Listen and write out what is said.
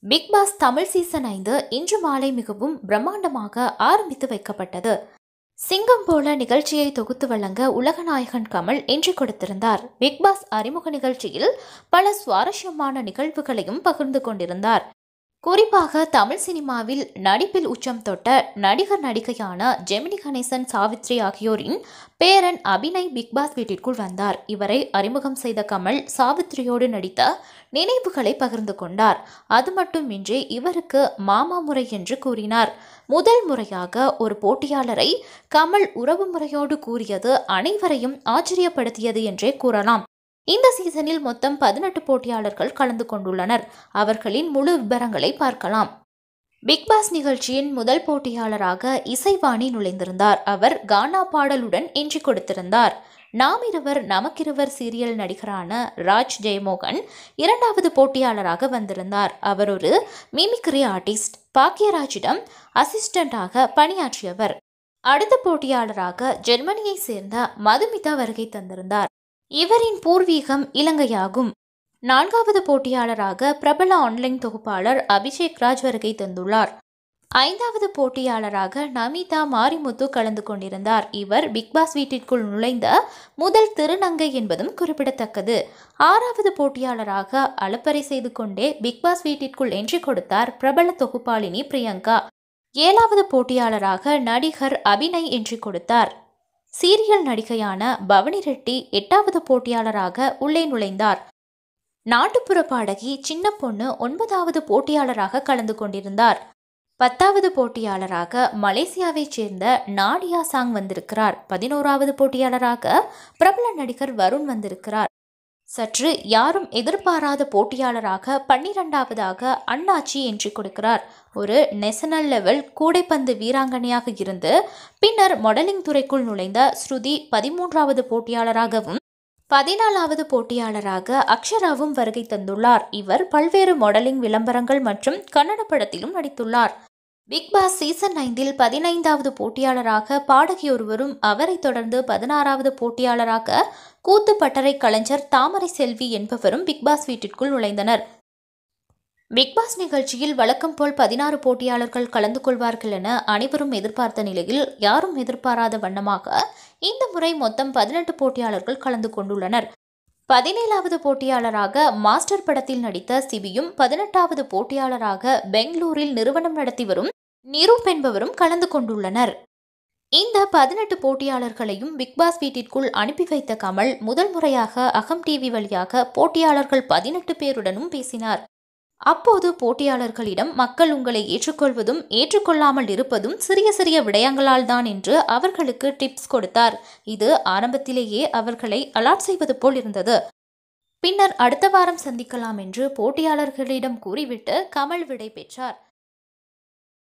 big pass Tamil season ஐந்து இன்று மாலை மிகவும் பிரம்மாண்டமாக ஆரம்பித்து வைக்கப்பட்டது சிங்கம் போல நிகழ்ச்சியை தொகுத்து வழங்க உலகநாயகன் கமல் என்று கொடுத்திருந்தார் பிக் பாஸ் அறிமுக நிகழ்ச்சியில் பல சுவாரஸ்யமான நிகழ்வுகளையும் பகிர்ந்து கொண்டிருந்தார் குறிப்பாக தமிழ் சினிமாவில் நடிப்பில் உச்சம் தொட்ட நடிகர் நடிகையான ஜெமினி கணேசன் சாவித்ரி ஆகியோரின் பேரன் அபிநய் பிக் பாஸ் வீட்டிற்குள் வந்தார் இவரை அறிமுகம் செய்த கமல் சாவித்ரியோடு நடித்த நினைவுகளை பகிர்ந்து கொண்டார் அது மட்டுமின்றி இவருக்கு மாமா முறை என்று கூறினார் முதல் முறையாக ஒரு போட்டியாளரை கமல் உறவு முறையோடு கூறியது அனைவரையும் ஆச்சரியப்படுத்தியது என்றே கூறலாம் இந்த சீசனில் மொத்தம் பதினெட்டு போட்டியாளர்கள் கலந்து கொண்டுள்ளனர் அவர்களின் முழு விவரங்களை பார்க்கலாம் பிக் பாஸ் நிகழ்ச்சியின் முதல் போட்டியாளராக இசைவாணி நுழைந்திருந்தார் அவர் கானா பாடலுடன் எஞ்சி கொடுத்திருந்தார் நாம் இருவர் நமக்கிருவர் சீரியல் நடிகரான ராஜ் ஜெயமோகன் இரண்டாவது போட்டியாளராக வந்திருந்தார் அவர் ஒரு மிமிக்ரி ஆர்டிஸ்ட் பாக்கியராஜிடம் அசிஸ்டண்டாக பணியாற்றியவர் அடுத்த போட்டியாளராக ஜெர்மனியை சேர்ந்த மதுமிதா வருகை தந்திருந்தார் இவரின் பூர்வீகம் இலங்கையாகும் நான்காவது போட்டியாளராக பிரபல ஆன்லைன் தொகுப்பாளர் அபிஷேக் ராஜ் வருகை தந்துள்ளார் ஐந்தாவது போட்டியாளராக நமிதா மாரிமுத்து கலந்து கொண்டிருந்தார் இவர் பிக்பாஸ் வீட்டிற்குள் நுழைந்த முதல் திருநங்கை என்பதும் குறிப்பிடத்தக்கது ஆறாவது போட்டியாளராக அலப்பறை செய்து கொண்டே பிக்பாஸ் வீட்டிற்குள் என்ட்ரி கொடுத்தார் பிரபல தொகுப்பாளினி பிரியங்கா ஏழாவது போட்டியாளராக நடிகர் அபிநய் என்ட்ரி கொடுத்தார் சீரியல் நடிகையான பவனி ரெட்டி எட்டாவது போட்டியாளராக உள்ளே நுழைந்தார் நாட்டுப்புற பாடகி சின்ன பொண்ணு ஒன்பதாவது போட்டியாளராக கலந்து கொண்டிருந்தார் பத்தாவது போட்டியாளராக மலேசியாவைச் சேர்ந்த நாடியா சாங் வந்திருக்கிறார் பதினோராவது போட்டியாளராக பிரபல நடிகர் வருண் வந்திருக்கிறார் சற்று யாரும் எதிர்பாராத போட்டியாளராக பன்னிரெண்டாவதாக அண்ணாச்சி என்று கொடுக்கிறார் ஒரு நேஷனல் லெவல் கூடைப்பந்து வீராங்கனையாக இருந்து பின்னர் மாடலிங் துறைக்குள் நுழைந்த ஸ்ருதி பதிமூன்றாவது போட்டியாளராகவும் பதினாலாவது போட்டியாளராக அக்ஷராவும் வருகை தந்துள்ளார் இவர் பல்வேறு மாடலிங் விளம்பரங்கள் மற்றும் கன்னட படத்திலும் நடித்துள்ளார் பிக் பாஸ் சீசன் ஐந்தில் பதினைந்தாவது போட்டியாளராக பாடகி ஒருவரும் அவரை தொடர்ந்து பதினாறாவது போட்டியாளராக கூத்து பட்டறை கலைஞர் தாமரை செல்வி என்பவரும் பிக் பாஸ் வீட்டிற்குள் நுழைந்தனர் பிக் பாஸ் நிகழ்ச்சியில் வழக்கம் போல் பதினாறு போட்டியாளர்கள் கலந்து கொள்வார்கள் என அனைவரும் எதிர்பார்த்த நிலையில் யாரும் எதிர்பாராத வண்ணமாக இந்த முறை மொத்தம் பதினெட்டு போட்டியாளர்கள் கலந்து கொண்டுள்ளனர் பதினேழாவது போட்டியாளராக மாஸ்டர் படத்தில் நடித்த சிபியும் பதினெட்டாவது போட்டியாளராக பெங்களூரில் நிறுவனம் நடத்தி வரும் நிரூப் என்பவரும் கலந்து கொண்டுள்ளனர் இந்த பதினெட்டு போட்டியாளர்களையும் பிக்பாஸ் வீட்டிற்குள் அனுப்பி வைத்த கமல் முதல் முறையாக அகம் டிவி வழியாக போட்டியாளர்கள் பதினெட்டு பேருடனும் பேசினார் அப்போது போட்டியாளர்களிடம் மக்கள் உங்களை ஏற்றுக்கொள்வதும் ஏற்றுக்கொள்ளாமல் இருப்பதும் சிறிய சிறிய விடயங்களால் தான் என்று அவர்களுக்கு டிப்ஸ் கொடுத்தார் இது ஆரம்பத்திலேயே அவர்களை அலாட் செய்வது போல் இருந்தது பின்னர் அடுத்த வாரம் சந்திக்கலாம் என்று போட்டியாளர்களிடம் கூறிவிட்டு கமல் விடை பெற்றார்